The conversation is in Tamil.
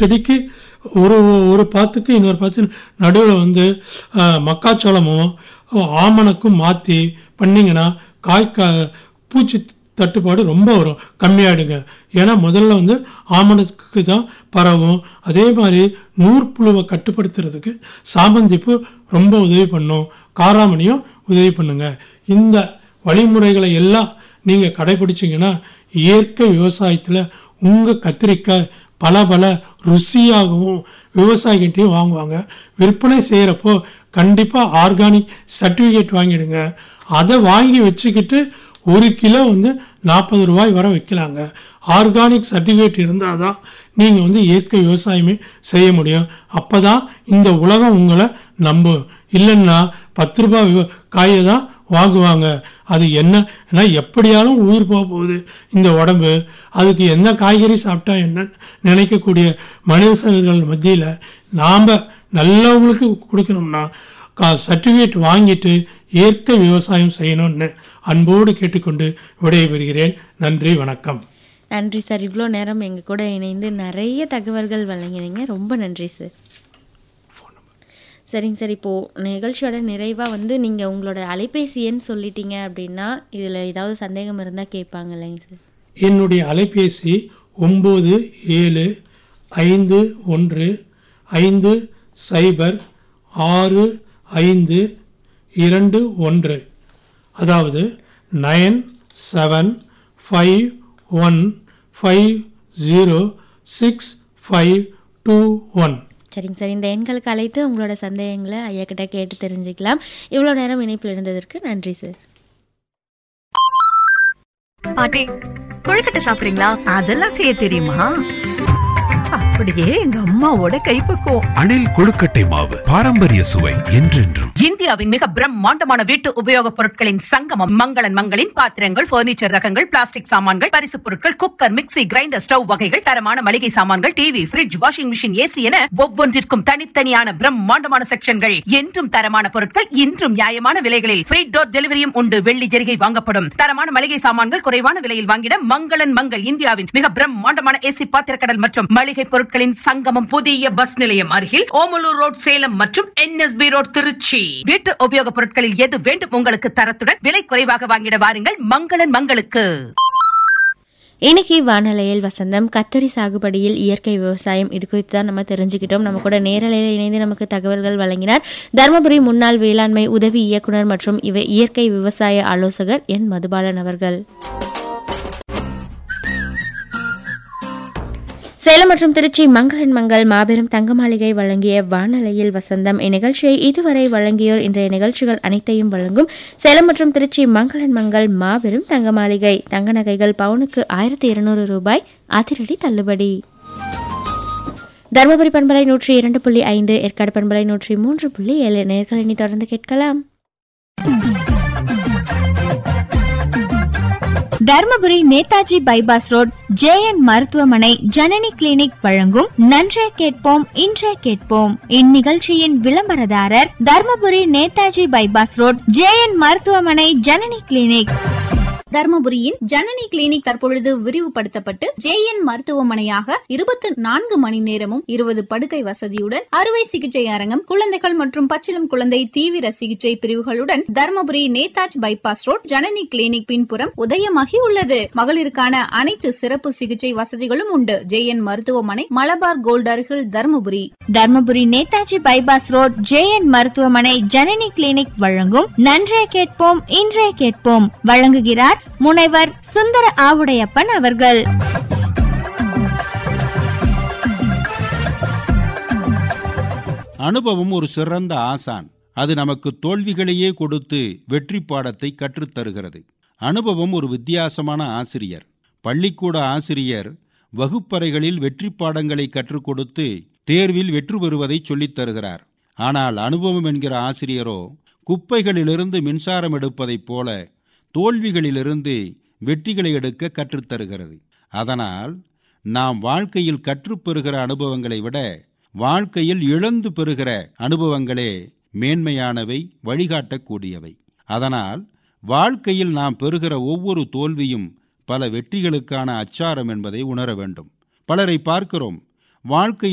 செடிக்கு ஒரு ஒரு பாத்துக்கு இன்னொரு பாத்து நடுவில் வந்து ஆஹ், மக்காச்சோளமும் ஆமணக்கும் மாற்றி பண்ணிங்கன்னா காய் கா பூச்சி தட்டுப்பாடு ரொம்ப வரும் கம்மியாயிடுங்க ஏன்னா முதல்ல வந்து ஆமணத்துக்கு தான் பரவும் அதே மாதிரி நூற்புழுவை கட்டுப்படுத்துறதுக்கு சாமந்திப்பூ ரொம்ப உதவி பண்ணும் காராமணியும் உதவி பண்ணுங்க இந்த வழிமுறைகளை எல்லாம் நீங்கள் கடைபிடிச்சீங்கன்னா இயற்கை விவசாயத்தில் உங்கள் கத்திரிக்காய் பல பல ருசியாகவும் விவசாயிகிட்டையும் வாங்குவாங்க விற்பனை செய்கிறப்போ கண்டிப்பாக ஆர்கானிக் சர்டிஃபிகேட் வாங்கிடுங்க அதை வாங்கி வச்சுக்கிட்டு ஒரு கிலோ வந்து நாற்பது ரூபாய் வரை விற்கலாங்க ஆர்கானிக் சர்டிஃபிகேட் இருந்தால் தான் நீங்கள் வந்து இயற்கை விவசாயமே செய்ய முடியும் அப்போ தான் இந்த உலகம் உங்களை நம்பும் இல்லைன்னா பத்து ரூபாய் விவ- காயை தான் வாங்குவாங்க அது என்ன ஏன்னா எப்படியாலும் உயிர் போக போகுது இந்த உடம்பு அதுக்கு என்ன காய்கறி சாப்பிட்டா என்ன நினைக்கக்கூடிய மனுஷர்கள் மத்தியில் நாம் நல்லவங்களுக்கு கொடுக்கணும்னா கா சர்டிஃபிகேட் வாங்கிட்டு இயற்கை விவசாயம் செய்யணும்னு அன்போடு கேட்டுக்கொண்டு விடைபெறுகிறேன் நன்றி வணக்கம் நன்றி சார் இவ்வளோ நேரம் எங்கள் கூட இணைந்து நிறைய தகவல்கள் வழங்கினீங்க ரொம்ப நன்றி சார் சரிங்க சார் இப்போது நிகழ்ச்சியோட நிறைவாக வந்து நீங்கள் உங்களோட அலைபேசி எண் சொல்லிட்டீங்க அப்படின்னா இதில் ஏதாவது சந்தேகம் இருந்தால் கேட்பாங்க இல்லைங்க சார் என்னுடைய அலைபேசி ஒம்பது ஏழு ஐந்து ஒன்று ஐந்து சைபர் ஆறு ஐந்து இரண்டு ஒன்று அதாவது nine seven five one five zero six five two one சரிங்க சார் இந்த எண்களுக்கு அழைத்து உங்களோட சந்தேகங்களை ஐயா கிட்ட கேட்டு தெரிஞ்சுக்கலாம் இவ்வளோ நேரம் இணைப்பில் இருந்ததற்கு நன்றி சார் பாட்டி கொழுக்கட்டை சாப்பிடுறீங்களா அதெல்லாம் செய்ய தெரியுமா அப்படியே எங்க அம்மாவோட கைப்பக்குவம் அணில் கொழுக்கட்டை மாவு பாரம்பரிய சுவை என்றென்றும் இந்தியாவின் மிக பிரம்மாண்டமான வீட்டு உபயோகப் பொருட்களின் சங்கமம் மங்களன் மங்களின் பாத்திரங்கள் பர்னிச்சர் ரகங்கள் பிளாஸ்டிக் சாமான்கள் பரிசுப் பொருட்கள் குக்கர் மிக்ஸி கிரைண்டர் ஸ்டவ் வகைகள் தரமான மளிகை சாமான்கள் TV fridge washing machine AC என ஒவ்வொன்றிற்கும் தனித்தனியான பிரம்மாண்டமான செக்ஷன்கள் என்றும் தரமான பொருட்கள் இன்றும் நியாயமான விலைகளில் ஃப்ரீ டோர் டெலிவரியும் உண்டு வெள்ளி ஜெரிகை வாங்கப்படும் தரமான மளிகை சாமான்கள் குறைவான விலையில் வாங்கிட மங்களன் மங்கள் இந்தியாவின் மிக பிரம்மாண்டமான ஏசி பாத்திரக்கடல் மற்றும் மளிகை பொருட்களின் சங்கமம் புதிய பஸ் நிலையம் அருகில் ஓமலூர் ரோட் சேலம் மற்றும் என்எஸ்பி ரோட் திருச்சி வீட்டு உபயோகப் பொருட்களில் எது வேண்டும் உங்களுக்கு தரத்துடன் விலை குறைவாக வாங்கிட வாருங்கள் மங்களன் மங்களுக்கு இன்னைக்கு வானிலையில் வசந்தம் கத்தரி சாகுபடியில் இயற்கை விவசாயம் இது குறித்து தான் நம்ம தெரிஞ்சுக்கிட்டோம் நம்ம கூட நேரலையில் இணைந்து நமக்கு தகவல்கள் வழங்கினார் தருமபுரி முன்னாள் வேளாண்மை உதவி இயக்குனர் மற்றும் இவ இயற்கை விவசாய ஆலோசகர் என் மதுபாலன் அவர்கள் சேலம் மற்றும் திருச்சி மங்களன் மங்கள் மாபெரும் தங்க மாளிகை வழங்கிய வானலையில் வசந்தம் இந்நிகழ்ச்சியை இதுவரை வழங்கியோர் இன்றைய நிகழ்ச்சிகள் அனைத்தையும் வழங்கும் சேலம் மற்றும் திருச்சி மங்களன் மங்கள் மாபெரும் தங்க மாளிகை தங்க நகைகள் பவுனுக்கு ஆயிரத்தி இருநூறு ரூபாய் அதிரடி தள்ளுபடி தருமபுரி பண்பலை நூற்றி இரண்டு புள்ளி ஐந்து ஏற்காடு பண்பலை நூற்றி மூன்று புள்ளி ஏழு நேர்களை தொடர்ந்து கேட்கலாம் Dharmapuri Netaji bypass road J N மருத்துவமனை ஜனனி கிளினிக் வழங்கும் நன்றே கேட்போம் இன்றே கேட்போம் இந்நிகழ்ச்சியின் விளம்பரதாரர் Dharmapuri Netaji bypass road J N மருத்துவமனை ஜனனி கிளினிக் தர்மபுரியின் ஜனனி கிளினிக் தற்பொழுது விரிவுபடுத்தப்பட்டு ஜேஎன் மருத்துவமனையாக இருபத்தி நான்கு மணி நேரமும் இருபது படுக்கை வசதியுடன் அறுவை சிகிச்சை அரங்கம் குழந்தைகள் மற்றும் பச்சிளம் குழந்தை தீவிர சிகிச்சை பிரிவுகளுடன் Dharmapuri Netaji bypass road Janani clinic பின்புறம் உதயமாகி உள்ளது மகளிருக்கான அனைத்து சிறப்பு சிகிச்சை வசதிகளும் உண்டு ஜேஎன் மருத்துவமனை மலபார் கோல்ட் அருகில் Dharmapuri Dharmapuri Netaji bypass road J N மருத்துவமனை ஜனனி கிளினிக் வழங்கும் நன்றே கேட்போம் இன்றே கேட்போம் வழங்குகிறார் முனைவர் சுந்தர ஆவுடையப்பன் அவர்கள் அனுபவம் ஒரு சிறந்த ஆசான் அது நமக்கு தோல்விகளையே கொடுத்து வெற்றி பாடத்தை கற்றுத் தருகிறது அனுபவம் ஒரு வித்தியாசமான ஆசிரியர் பள்ளிக்கூட ஆசிரியர் வகுப்பறைகளில் வெற்றி பாடங்களை கற்றுக் கொடுத்து தேர்வில் வெற்றி பெறுவதை சொல்லித் தருகிறார் ஆனால் அனுபவம் என்கிற ஆசிரியரோ குப்பைகளிலிருந்து மின்சாரம் எடுப்பதைப் போல தோல்விகளிலிருந்து வெற்றிகளை எடுக்க கற்றுத் தருகிறது அதனால் நாம் வாழ்க்கையில் கற்றுப்பெறுகிற அனுபவங்களை விட வாழ்க்கையில் இழந்து பெறுகிற அனுபவங்களே மேன்மையானவை வழிகாட்டக்கூடியவை அதனால் வாழ்க்கையில் நாம் பெறுகிற ஒவ்வொரு தோல்வியும் பல வெற்றிகளுக்கான அச்சாரம் என்பதை உணர வேண்டும் பலரை பார்க்கிறோம் வாழ்க்கை